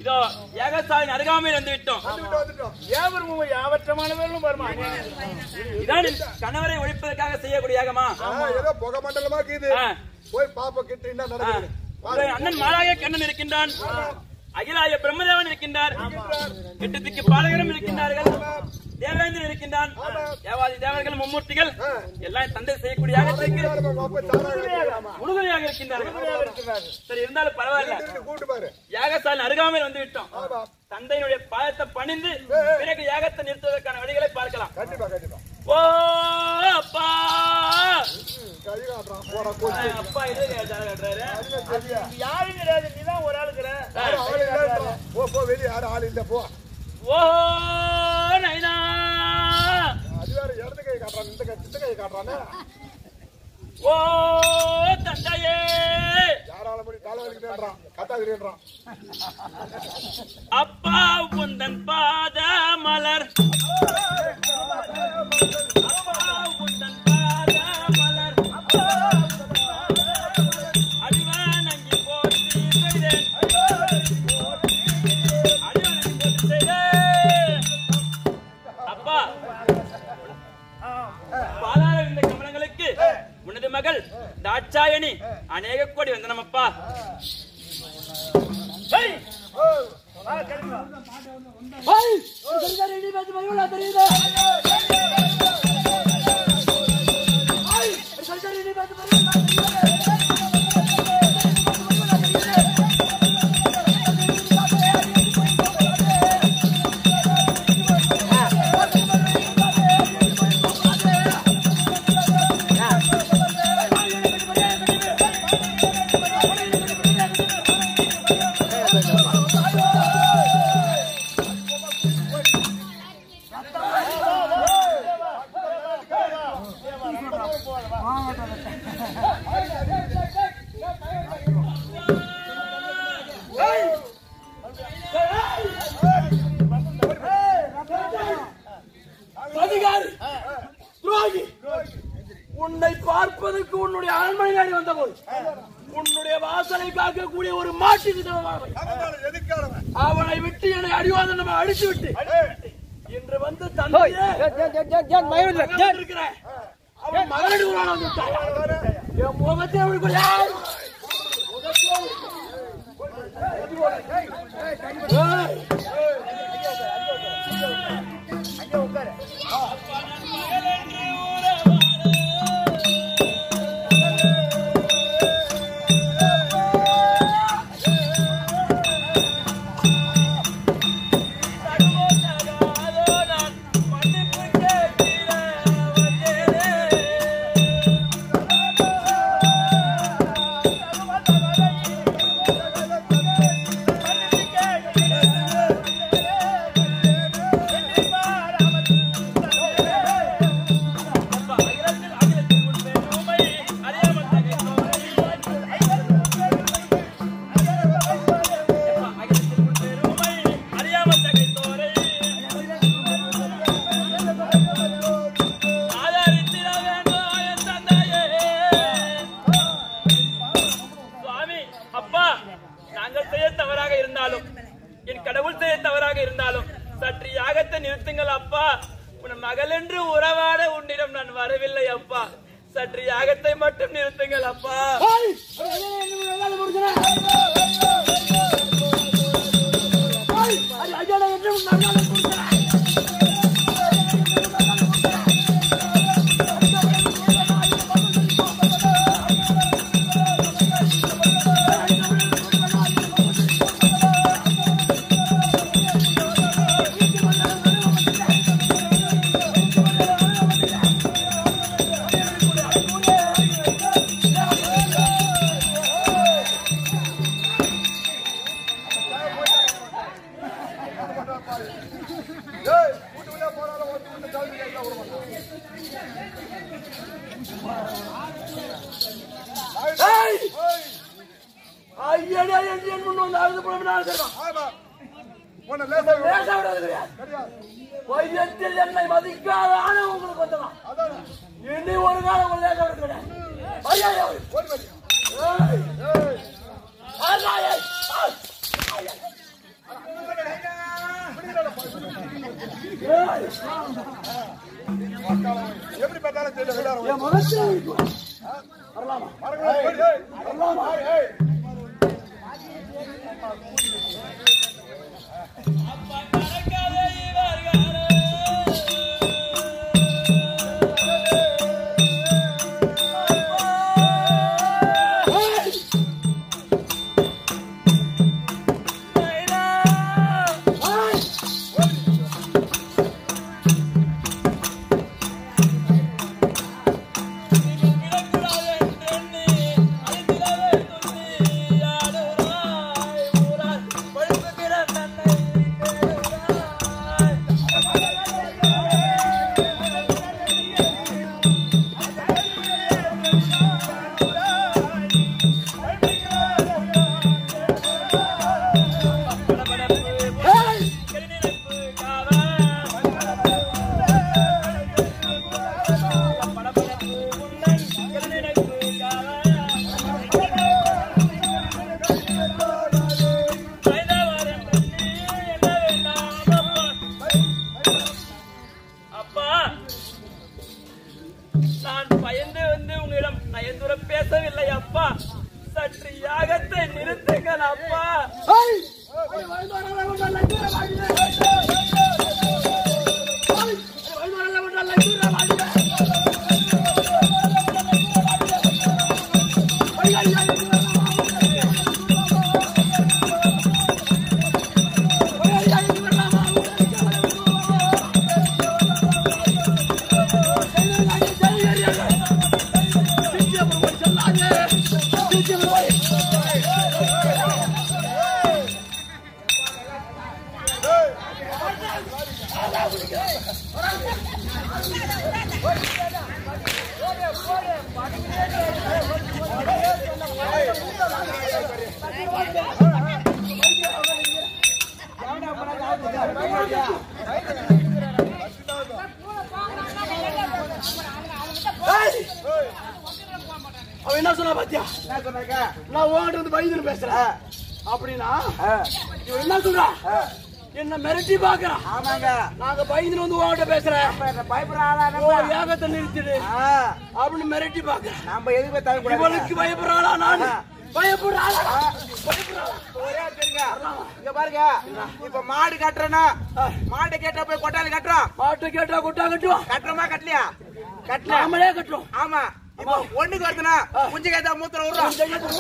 இதோ ஏகசாயின் அருகாமையில் வந்து விட்டோம் வந்துட்டோம், வந்துட்டோம். யாவரும் யாவற்றமானவர்களும் வருமா இதான் என் கணவரை ஒழிப்பதற்காக செய்யக்கூடிய யாகமா ஆ, ஏதோ புகை மண்டலமா இருக்குது ஆ. போய் பாப்ப கிட்ட என்ன நடக்குது உங்கள் அண்ணன் மாலாய கண்ணன் இருக்கின்றான் அகிலாய பிரம்மதேவன் இருக்கின்றார் எட்டுத்துக்கு பாலகரும் இருக்கின்றார்கள் தேவேந்திரன் இருக்கின்றான் தேவாதி தேவர்கள் மும்மூர்த்திகள் எல்லாம் தந்தை செய்யக்கூடிய யாகத்திற்கு நம்ம அப்பா தாராளமா உறுதுணையாக இருக்கின்றார்கள் சரி இருந்தாலும் பரவாயில்ல இருக்கு, கூட்டு பாரு யாகசாலை அருகாமையில் வந்து விட்டோம் ஆமா தந்தையினுடைய பாதத்தை பணிந்து பிறகு யாகத்தை நிறுத்துவதற்கான வழிகளை பார்க்கலாம் கண்டிப்பா கண்டிப்பா ஓ அப்பா கை காட்டுறான் போடா கோச்சு அப்பா இது ஜாதகம் காட்டுறாரு சரியா யாரும் கிடையாது நீதான் ஒரு ஆளுக்குற யாரும் ஆள் இல்லைன்றான். போ போ வெளியே யாரும் ஆள் இல்ல போ ஓ நைனா அது வேற இடது கை காட்டுறான் இந்த கை இந்த கை காட்டுறானே ஓ தந்தையே யாரால முடி கால வலிக்கிட்டேன்றான் கத்தாகிறேன்றான் அப்பா உந்தன் பாத மலர் அப்பா உந்தன் பாத மலர் அடிவானங்கி போற்றி செய்தேன் அடிவானங்கி போற்றி செய்தேன் அப்பா பாதாள இந்த கமலங்களுக்கு உனது மகள் தாட்சாயணி அநேக கோடி வந்தனம் அப்பா ஹேய்! அதிகாரி துரோகி உன்னை பார்ப்பதற்கு உன்னுடைய அரண்மனை நாடி வந்தபோது உன்னுடைய வாசலை காக்கக்கூடிய ஒரு மாட்டுக்கு தவறானவன். எதுக்கானவன் அவனை விட்டு என்னை அடிவாதம் அடித்து விட்டு இன்று வந்து தந்தையே மகன் இருக்கிற அவன் மகனடி உருவான வந்து விட்டான். என் முகத்தை அவனுக்கு யார்? ஏய்! சுவாமி அப்பா நாங்கள் செய்ய தவறாக இருந்தாலும் என் கடவுள் செய்ய தவறாக இருந்தாலும் சற்று யாகத்தை நிறுத்துங்கள் அப்பா உன் மகள் என்று உறவாட உன்னிடம் நான் வரவில்லை அப்பா சற்று யாகத்தை மட்டும் நிறுத்துங்கள் அப்பா ஏய் கூட்டுக்குள்ளே போனாலும் ஒருத்தி வந்து கல்வி கேட்க விட மாட்டான் ஏய்! ஏய், ஐயடா, என் என் முன் வந்து அழுது புலம்பினால் இருக்கணும். ஆமா உன்னை லேசா விடு. பேச விடுறது கிடையாது. கிடையாது வைத்தியத்தில் என்னை மதிக்காத ஆணவம் உங்களுக்கு வந்தலாம் அதான் இனி ஒரு காலம் உங்களை பேச விடுறது கிடையாது. ஐயா, ஐயா, ஐயா. ஓடி வரியா ஏய்! ஏய் ஐயா, ஐயா. ஐயா. எப்படி பார்த்தாலும் தெரியல விடாரு என் முகத்துல இருக்கு. வரலாமா வரலாமா மறக்காதே இவர்களே. ஐயா! விடக்கூடாது என்றெண்ணி, அழித்திடவே துள்ளி ஆடுகிறாய். ஊரார் பழுப்புகிற தன்னை தேடுகிறாய். படபடப்பு, கருநினைப்பு காவல். படபடப்பு, உந்தன் கருநினைப்பு காவல். மைதாவரம் தண்ணி என்ன வேண்டாம் அப்பா. அப்பா நான் பயந்து வந்து உங்களிடம் நயந்துர பேசவில்லை அப்பா சற்று யாகத்தை நிறுத்துங்கள் அப்பா ஏய்! அடி வயதானவளை கொண்டால் லட்சூர வாங்கினே. ஏய்! அடி வயதானவளை கொண்டால் லட்சூர வாங்கினே. ஐயா, ஐயா, ஐயா, ஐயா, ஐயா, ஏய்! அவன் என்ன சொன்னா பாத்தியா என்ன சொன்னாங்க நான் உன்கிட்ட வந்து பயந்துன்னு பேசுறேன் அப்படின்னா இவன் என்ன சொல்றா என்ன மிரட்டி பாக்குறான் ஆமாங்க நாங்க பயந்துன்னு வந்து உன்கிட்ட பேசுறேன் இப்ப என்ன பயப்படுற ஆளா ஓ நம்ம ஏகத்தை நிறுத்திடு ஆ, அப்படின்னு மிரட்டி பாக்குறேன் நம்ம எதுவுமே தவிர இவளுக்கு பயப்படுறாளா நான் பயப்படுறாளா ஒரே தெரியுங்க இங்க பாருங்க இப்ப மாடு கட்டுறேன்னா மாடு கேட்டா போய் கொட்டாலி கட்டுறோம் மாட்டு கேட்டா கொட்டா கட்டுவோம் கட்டுறோமா கட்டலையா கட்டல நாமளே கட்டுவோம் ஆமா இப்போ ஒண்ணுக்கு வருதுன்னா குஞ்சு கேட்டா மூத்திரம் விடுறோம்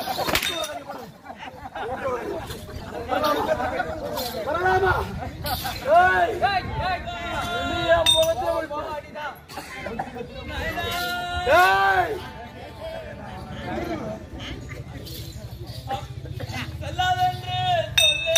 வரலாமா ஏய் நீ என் முகத்துல ஒரு பாடினா. ஏய் சொல்லாதென்று சொல்லு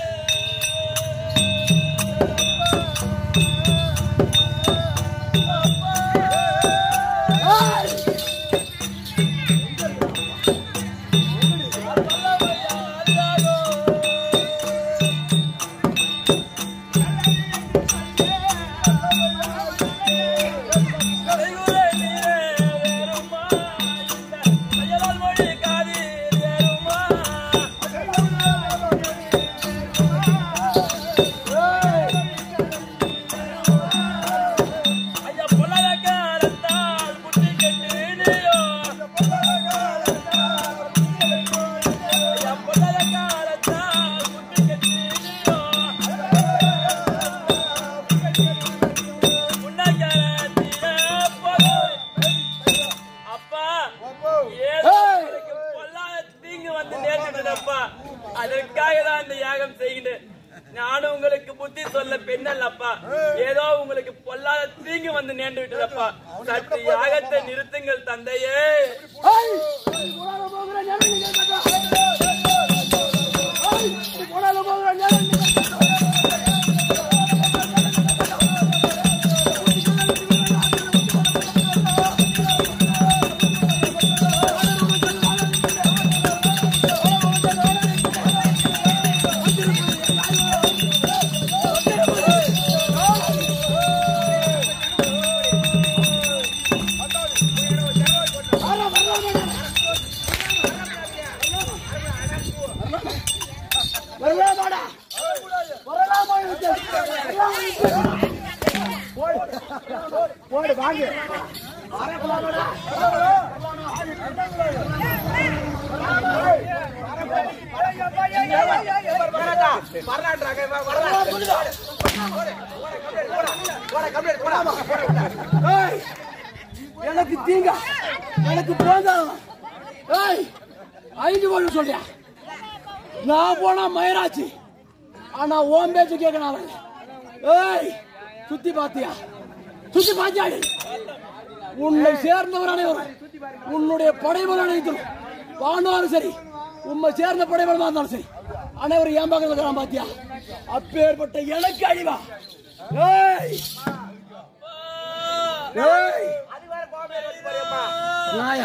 கைகுறை நீரே வேறுமா இந்த கையலால் மொழி காதி வேறுமா ஐயா பொல்லாதக்காரத்தால் புத்தி கெட்டு நீயோ ஐயா பொல்லாதக்காரத்தால் புத்தி கெட்டு நீயோ உன்னகரத்திலே போய் அப்பா ஏதோ உங்களுக்கு பொல்லாத தீங்கு வந்து நேர்ந்ததப்பா அதற்காக தான் இந்த யாகம் செய்கிறேன் நானும் உங்களுக்கு புத்தி சொல்ல பெண்ணல் அப்பா ஏதோ உங்களுக்கு பொல்லாத தீங்கு வந்து நேர்ந்து விட்டதப்பா சற்று யாகத்தை நிறுத்துங்கள் தந்தையே ஏய் நீ போடாத போகிற நேரம் நீ கேட்காத. ஏய் நீ போடாத போகிற நேரம் நீ கேட்காத. வரலாமாடா வரலாமா எனக்கு? வரலாமா எனக்கு? போடு வாங்க ஏய், எனக்கு தீங்க எனக்கு போதாம் ஏய் ஐந்து கோடி சொல்றியா நான் போனா மயிராச்சு ஆனா ஓம் பேச்சு கேட்கணும் அவன் ஏய் சுத்தி பாத்தியா சுத்தி பாத்தியாடி உன்னை சேர்ந்தவர் அனைவரும் உன்னுடைய படைபலம் அனைத்தும் வாழ்ந்தாலும் சரி உண்மை சேர்ந்த படைபலமா இருந்தாலும் சரி அனைவரும் ஏன் பக்கத்துல இருக்கிறான் பாத்தியா அப்பேற்பட்ட எனக்கு அழிவா ஏய் ஏய் நாயா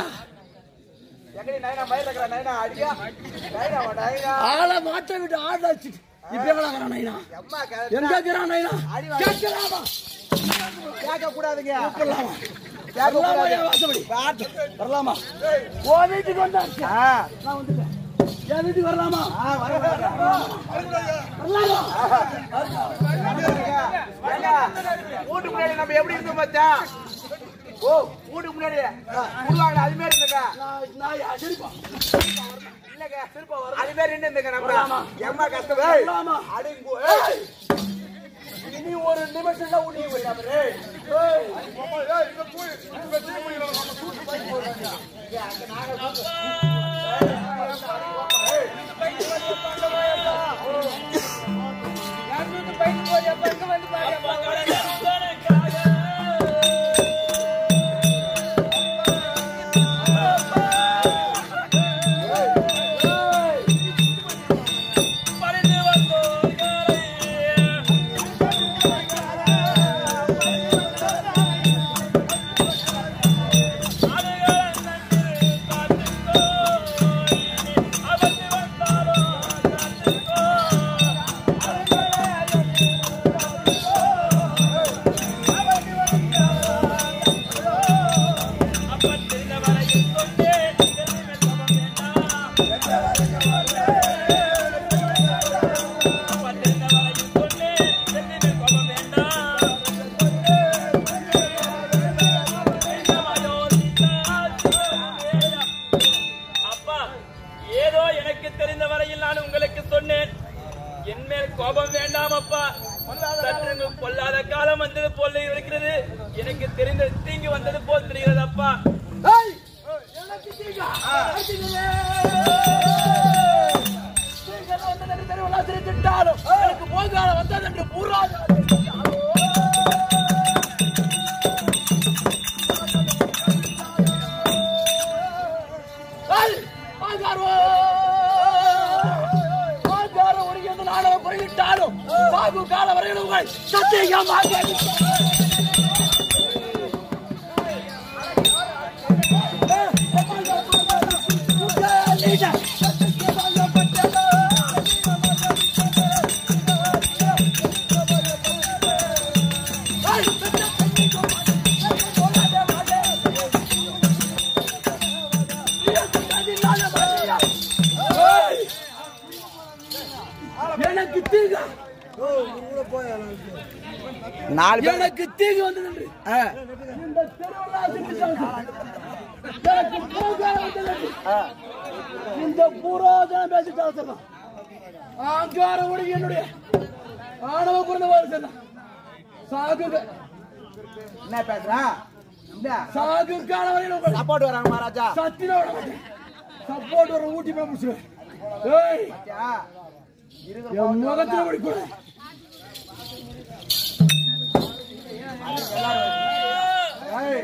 ஆளை மாட்ட விட்டு ஆட வச்சுட்டு இப்ப எவ்வளவு நைனா எங்க இருக்கிறான் நைனா கேட்கலாமா கேட்க கூடாதுங்க கூப்பிடலாமா கேட்க வரலாமா கூடாது என் வாசப்படி வரலாமா ஓ வீட்டுக்கு வந்தாச்சு ஆ, நான் வந்துட்டேன் என் வீட்டுக்கு வரலாமா ஆ, வர, வர, வர. வரலாமா ஏங்க, வீட்டுக்கு முன்னாடி நம்ம எப்படி இருந்தோம் மச்சான் ஓ வீட்டுக்கு முன்னாடி விடுவாங்க அது மாதிரி இருந்துங்க நான் நான் அடிப்பா இல்லங்க அது மாதிரி நின்று இருந்துங்க நம்ம வரலாமா? எம்மா கஷ்டம் வரலாமா? அடிங்கோ ஏய் இனி ஒரு நிமிஷம் தான் உடைய விடாமரே ஏய் அப்பா ஏதோ எனக்கு தெரிந்த வரையில் நான் உங்களுக்கு சொன்னேன் என் மேல் கோபம் வேண்டாம் அப்பா சற்று பொல்லாத காலம் வந்தது போல இருக்கிறது எனக்கு தெரிந்த தீங்கு வந்தது போல் தெரிகிறது அப்பா ஏய் எனக்கு தீங்க அடிங்களே தீங்க வந்தது தெருவெல்லாம் திட்டாலும் எனக்கு போகால வந்தது என்று பூராத ஏய் ஆகாரோ ஆகாரோ ஒருங்கிருந்து நாடகம் போய்விட்டாலும் சாகு கால வரையில் உங்கள் சத்தியமாக எனக்கு தீங்க நாலு பேர் எனக்கு தீங்கு வந்தது ஆ, இந்த தெருவெல்லாம் திட்டுச்சாங்க. எனக்கு போகாத வந்தது இந்த புரோஜனம் பேசிட்டாங்க ஆங்கார ஒடுங்கி என்னுடைய ஆணவ பிறந்த வாழ்க்கை சாகுங்க என்ன பேசுறான் இந்த சாகுக்கான வரையில் உங்களை சப்போர்ட் வராங்க மகாராஜா சத்தின விட மாட்டேன் சப்போர்ட் வர ஊட்டி போய் முடிச்சுவேன் ஏய் பாத்தியா? இருக்கிற என் முகத்துல முடிக்கூடாது ஏய்,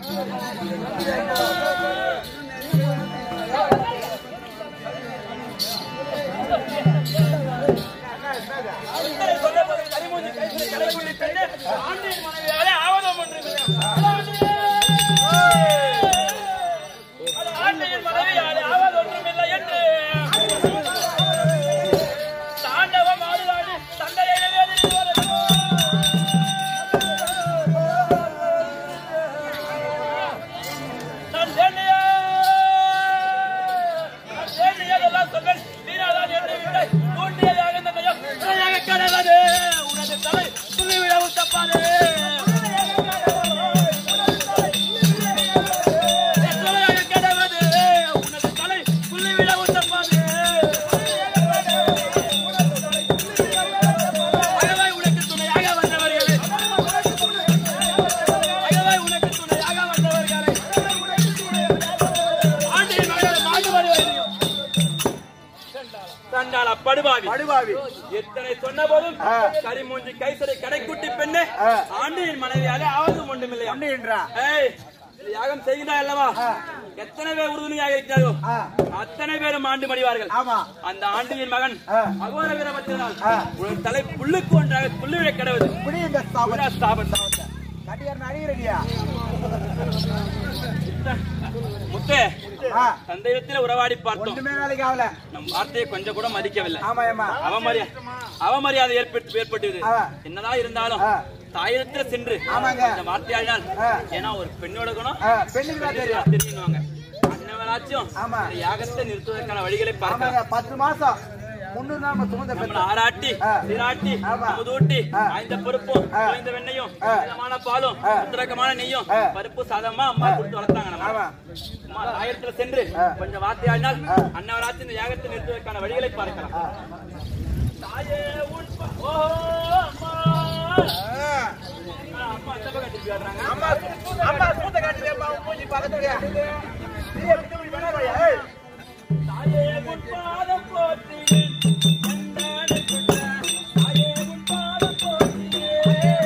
கரிமூஞ்சி கைப்பிடி கலைப்புள்ளி பெண்ணே, ஆண்டின் மனைவியாலே ஆவதம் ஒன்றுமில்லை. அது ஆண்டியின் மனைவியாலே ஆவது ஒன்றுமில்லை என்று தாண்டவம் ஆடுதாடி தந்தையை வேதனை வருகிறோம். நான் தேடிய நான் தேடியதெல்லாம் சொன்னேன் வீராதான் என்று விட்டாய் தூண்டியதாக இந்த நயம் துணையாக கடவது உனது தலை துணி விழவும் தப்பாது படுபாவி எத்தனை சொன்ன போதும் ஆ. கரிமூஞ்சி கைசரை கடைக்குட்டி பெண்ணே ஆ. ஆண்டியின் மனைவியாலே ஆவது ஒன்றுமில்லையா என்றா ஏய் இது யாகம் செய்கிறாய் அல்லவா எத்தனை பேர் உறுதுணையாக இருக்கிறார்களோ ஆ. அத்தனை பேரும் ஆண்டு மடிவார்கள் ஆமா அந்த ஆண்டியின் மகன் ஆ. அகோர வீரபத்திரனால் ஆ. ஒரு தலை புல்லுக்கு ஒன்றாக புல்லுவிட கிடவது இப்படி இந்த ஸ்தாபனம் புல்லா ஸ்தாபன் கட்டியார் அடிக்கிறடியா முத்தே ஆ தந்தையத்தில் உறவாடி பார்த்தோம் ஒண்ணுமே வேலைக்கு ஆகல நம் வார்த்தையை கொஞ்சம் கூட மதிக்கவில்லை ஆமா ஏமா அவமரியா அவமரியாதை ஏற்பட்டு ஏற்பட்டது ஆ. என்னதான் இருந்தாலும் ஆ. தாயிடத்தில் சென்று ஆமாங்க. இந்த வார்த்தையாடினால் ஆ. ஏன்னா ஒரு பெண்ணோட குணம் ஆ, பெண்ணுக்கு தான் தெரியும் தெரியுவாங்க அண்ணவனாச்சும் ஆமா. இந்த யாகத்தை நிறுத்துவதற்கான வழிகளை பார்க்கலாம் ஆமாங்க பத்து மாசம் முன்னூறு நாள் நம்ம சுமந்த நம்மள பெற்ற ஆராட்டி ஆ. சீராட்டி ஆமா. அமுதூட்டி ஆ. ஆய்ந்த பருப்பும் ஆ. குறைந்த வெண்ணையும் ஆ. மிதமான பாலும் ஆ. புத்திரக்கமான நெய்யும் ஆ. பருப்பு சாதமா அம்மா கொடுத்து வளர்த்தாங்க நம்ம ஆமா அம்மா ஆயிரத்துல சென்று ஆ. கொஞ்சம் வார்த்தையாடினால் ஆ. அன்னவராச்சு இந்த யாகத்தை நிறுத்துவதற்கான வழிகளை பார்க்கலாம் ஆ. தாயே உன் ப- ஓ, அம்மா. ஆ. ஆ, அம்மா அந்த பக்கம் திருப்பி வர்றாங்க. அம்மா அம்மா சூத்த காட்டுறியா அம்மா உன் மூஞ்சி பக்கத்துலயா நீ எப்படி இப்படி பண்ணாதயா ஏய் தாயே உன் பாதம் போற்றினேன். என்னாலே கொண்ட தாயே உன் பாதம் போற்றினேன்.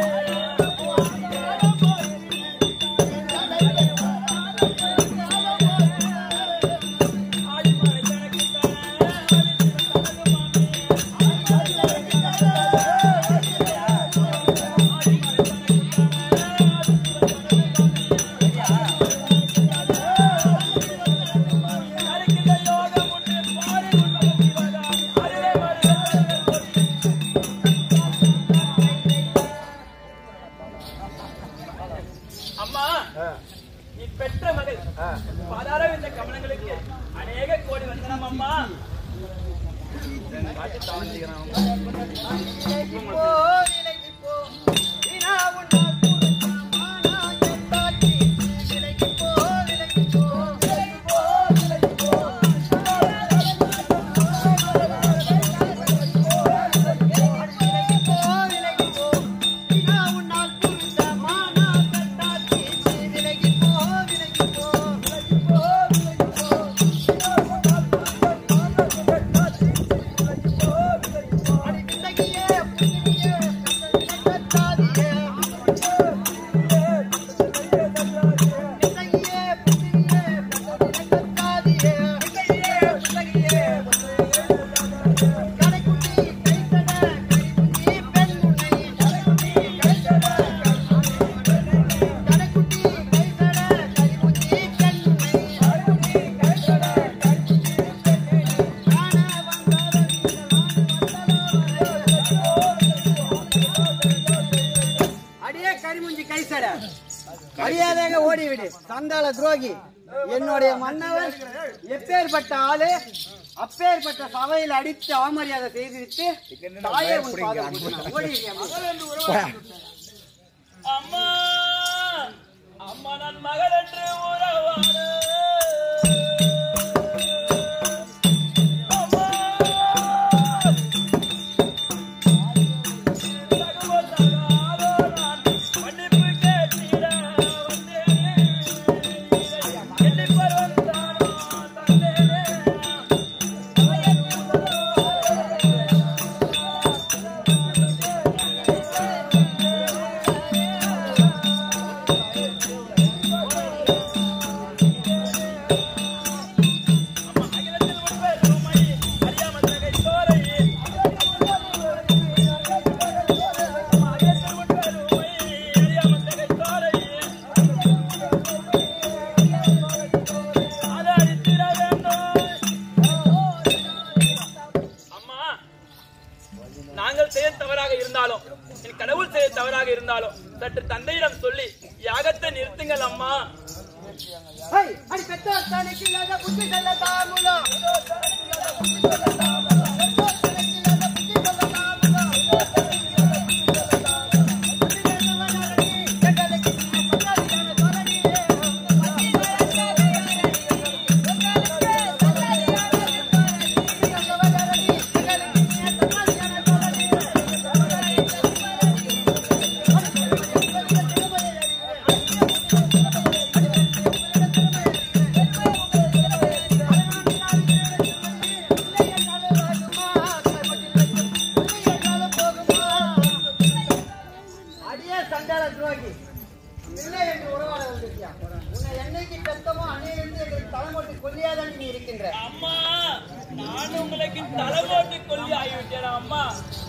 ஆதிமலை தனக்கு தனக்கிந்த யோகம் உண்டு பாரி உள்ள சிவகாமி அருளே வருக அம்மா நீ பெற்ற மகள் பலர இந்த கமலங்களுக்கு அநேக கோடி வந்தனம் அம்மா அடியே கரிமுஞ்சி கைசட மரியாதையாக ஓடிவிடு சண்டாள துரோகி என்னுடைய மன்னவர் எப்பேற்பட்ட ஆளு அப்பேற்பட்ட சபையில் அடித்து அவமரியாதை செய்துவிட்டு தாயே உன் பாதம் பிடிக்கிறான். ஓடிவிடு, அம்மா. அம்மா அம்மா நான் மகள் என்று உறவாடு அம்மா. தகுவதற்காக நான் மன்னிப்பு கேட்டிட வந்தேனே. எண்ணிப் பருவத்தானோ தந்தேனே. அகிலத்தில் உண்மை உண்மை அறியாமல் தகை சோலையே அகிலத்தில் உண்மை உண்மை அறியாமல் தகை சோலையே அதை அழித்திட வேண்டும் அம்மா நாங்கள் செய்ய தவறாக இருந்தாலும் என் கடவுள் செய்ய தவறாக இருந்தாலும் சற்று தந்தையிடம் சொல்லி யாகத்தை நிறுத்துங்கள் அம்மா ஹை, அடி பெற்றோர் தனக்கு இல்லாத புத்தி சொல்ல தாமுலோ.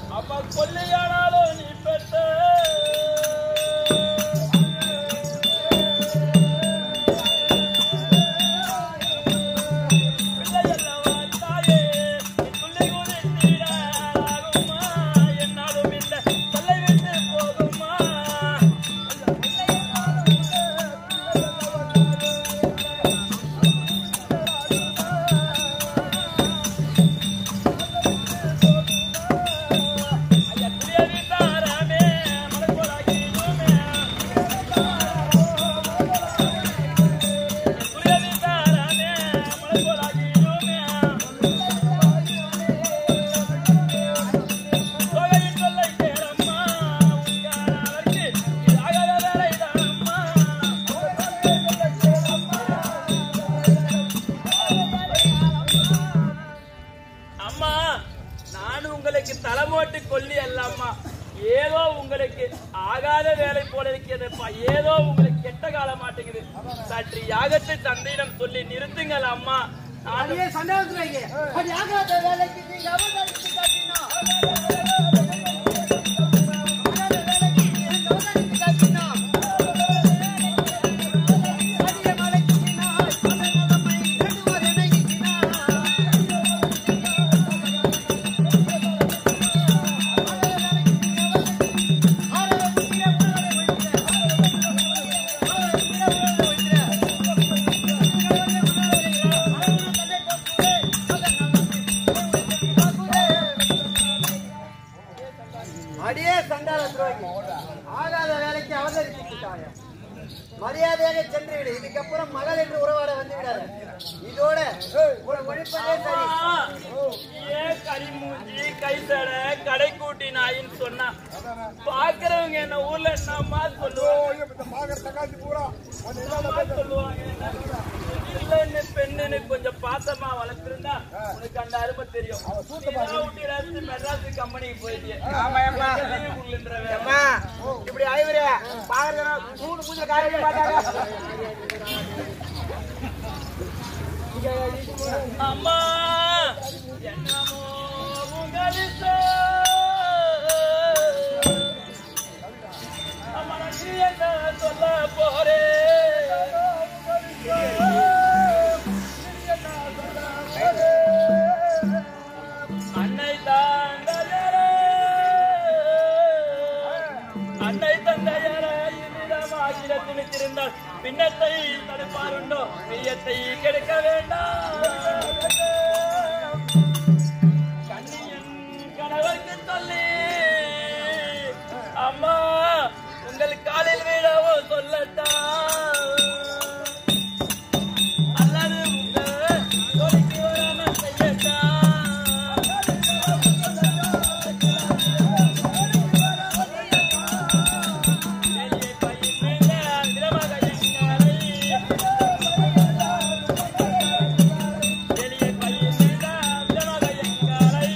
அப்பா கொல்லியானாலும் நீ பெற்ற பிள்ளையல்லவா தாயே, நீ துள்ளி குதித்திடாகுமா? என்னாலும் இந்த தொல்லை விட்டு போகுமா? ஐயா, புளியவி தாரமே, மலைக்கோலாகிடுமே. புளியவி தாரமே, மலைக்கோலாகிடுமே. தொகையின் தொல்லை தேரம்மா, உட்காராதற்கு இதாகாத வேலைதானம்மா. அம்மா நான் உங்களுக்கு தலைமோட்டு கொல்லி அல்லம்மா ஏதோ உங்களுக்கு ஆகாத வேலை போல இருக்கிறதுப்பா ஏதோ உங்களுக்கு கெட்ட காலம் மாட்டேங்குது சற்று யாகத்தை தந்தையிடம் சொல்லி நிறுத்துங்கள் அம்மா நான் அடியே சண்டாளத்துறாங்க அடி ஆகாத வேலைக்கு நீங்க அவதானித்து காட்டினா ஆகாத வேலைக்கு நீங்க அவதானித்து காட்டினா அடிய மலைக்கு பின்னால் பல நிலைமை நடுவர் இணையினார். அடியே சண்டால துரோகி ஆகாத வேலைக்கு அவதரித்துட்டாய மரியாதையாக சென்று விடு இதுக்கப்புறம் மகள் என்று உறவாட வந்து விடாத இதோட உன்னை ஒழிப்பதே சரி அம்மா, ஏன் கரிமூஞ்சி கைசட கடைக்கூட்டி நாயின்னு சொன்னா பாக்குறவங்க என்ன ஊர்ல என்னம்மா சொல்லுவாங்க என்னம்மா சொல்லுவாங்க என்ன? இல்லைன்னு பெண்ணுன்னு கொஞ்சம் பாசமா வளர்த்திருந்தா உனக்கு அந்த அருமை தெரியும் நீதான் விட்டு ராத்திரி மெட்ராஸ் கம்பெனிக்கு போயிட்டியே ஆமாயம்மா. leave கொடுலன்ற வேலை. அம்மா இப்படி ஐவரே பாக்குறதுனா மூணு பூஜை காரிய மாட்டாங்க அம்மா என்னமோ உங்களுக்கு அம்மா நன்றி என்ன சொல்ல போறேன் அன்னை தந்தையரே அன்னை தந்தையரே இவ்விதமாகிற துணித்திருந்தால் பின்னத்தை தடுப்பாருண்டோ பிரியத்தை கெடுக்க வேண்டாம் கண்ணியன் கணவருக்கு சொல்லி அம்மா உங்கள் காலில் விழவோ சொல்லட்டா அல்லது உங்க தோழிக்கு வராம செய்யட்டா எளிய பையன் மேல திரவக எங்காரை. எளிய பையன் மேல திரவக எங்காரை.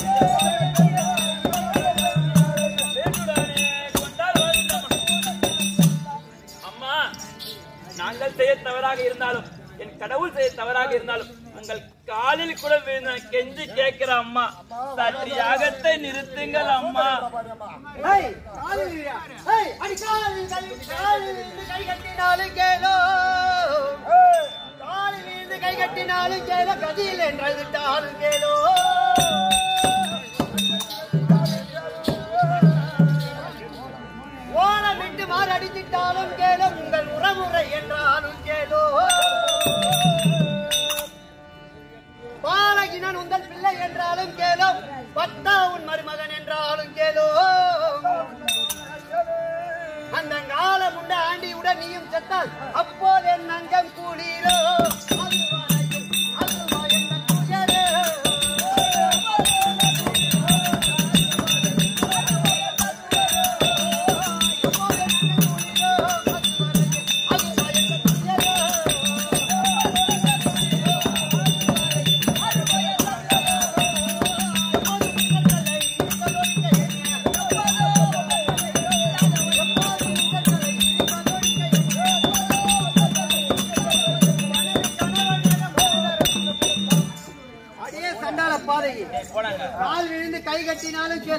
வேண்டுடனே கொண்டால் வருந்தம். அம்மா நாங்கள் செய்ய தவறாக இருந்தாலும் என் கடவுள் செய்ய தவறாக இருந்தாலும் உங்கள் காலில் கூட விழுந்த கெஞ்சி கேட்கிற அம்மா சற்று யாகத்தை நிறுத்துங்கள் அம்மா ஏய், காலில் விழா. ஏய், அடி காலில் கை- காலில் விழுந்து கை கட்டினாலும் கேளோ. காலில் விழுந்து கை கட்டினாலும் கேளோ, கதியில் என்றால் விட்டாலும் கேளோ. ஓலமிட்டு மாரடித்திட்டாலும் கேளோ, உங்கள் உறவுரை என்றாலும் கேளோ. பாலகினன் உந்தன் பிள்ளை என்றாலும் கேளோ பத்தா உன் மருமகன் என்றாலும் கேளோ அந்த காலம் உண்ட ஆண்டியுடன் நீயும் செத்தால் அப்போது என் அங்கம் கூலீரோ அதுவரையும் அதுவா என் துயரோ. அப்போது என் அங்கம் கூலீரோ, அதுவரையும் அதுவா என் துயரோ.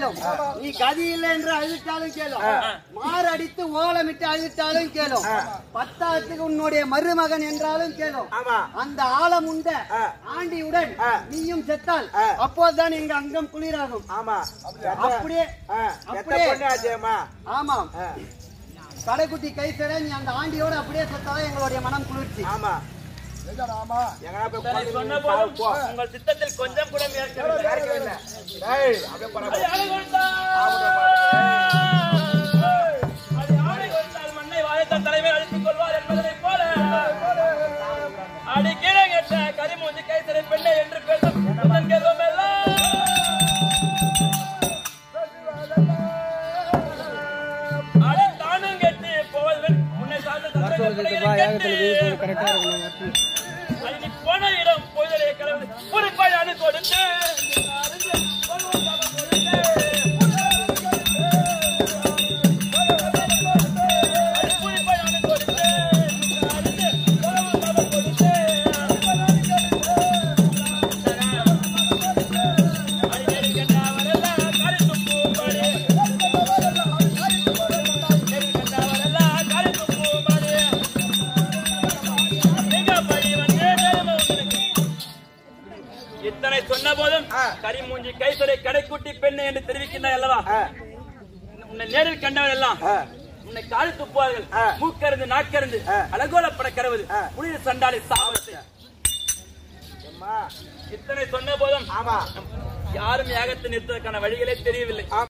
கேளும் நீ கதி இல்லை என்று அழுதிட்டாலும் கேளும் மாறு அடித்து ஓலமிட்டு அழுதிட்டாலும் கேளும் பத்தாத்துக்கு உன்னுடைய மருமகன் என்றாலும் கேளும் ஆமா அந்த ஆழம் உண்ட ஆண்டியுடன் நீயும் செத்தால் அப்போதுதான் எங்க அங்கம் குளிராகும் ஆமா அப்படியே ஆ, எத்த அப்படியே. பொண்ணு ஆச்சேம்மா ஆமாம் கடைக்குட்டி கை சேர நீ அந்த ஆண்டியோட அப்படியே செத்தாலும் எங்களுடைய மனம் குளிர்ச்சி ஆமா எங்கனா போய் இத்தனை உட்கார்ந்து சொன்ன நீ போதும் போ. உங்கள் சித்தத்தில் கொஞ்சம் கூட மேற்கவில்லை யாருக்கு இல்லை? ஏய், அப்படியே போடா. அது யானை கொடுத்தால் அது யானை கொடுத்தால் மண்ணை வாயத்தான் தலைமையில் அழித்துக் கொள்வார் என்பதனைப் போல அடி கீழே கெட்ட கரிமூஞ்சி கைத்தறி பெண்ணை என்று பேசும் முதன் கேள்வம் எல்லாம் அடி தானும் கெட்டு போவதன் முன்னை சார்ந்த தந்திரங்கள் கெட்டு அது நீ போன இடம் பொய்தலை கலந்து ஒரு பையனு கொடுத்து அறிந்து கொள்வோம் தவம் கொடுத்து. அது புலி பையனு கொடுத்து, அறிந்து கொள்வோம் தவம் கொடுத்து. அடி நெருங்கண்டவரெல்லாம் கருத்துப் பூமணி. நெருங்கண்டவரெல்லாம் கருத்துப் பூமணி. எங்க படி வந்து தெரியுமா உங்களுக்கு? இத்தனை சொன்ன போதும் கரிமூஞ்சி கைத்தொலை கடைக்குட்டி பெண்ணு என்று தெரிவிக்கின்றாய் அல்லவா உன்னை நேரில் கண்டவன் எல்லாம் உன்னை கால் துப்புவார்கள் மூக்கருந்து நாக்கருந்து அலங்கோலப்பட கருவது குளிர் சண்டாலை சாவத்து அம்மா, இத்தனை சொன்ன போதும் ஆமா யாரும் யாகத்தை நிறுத்துவதற்கான வழிகளே தெரியவில்லை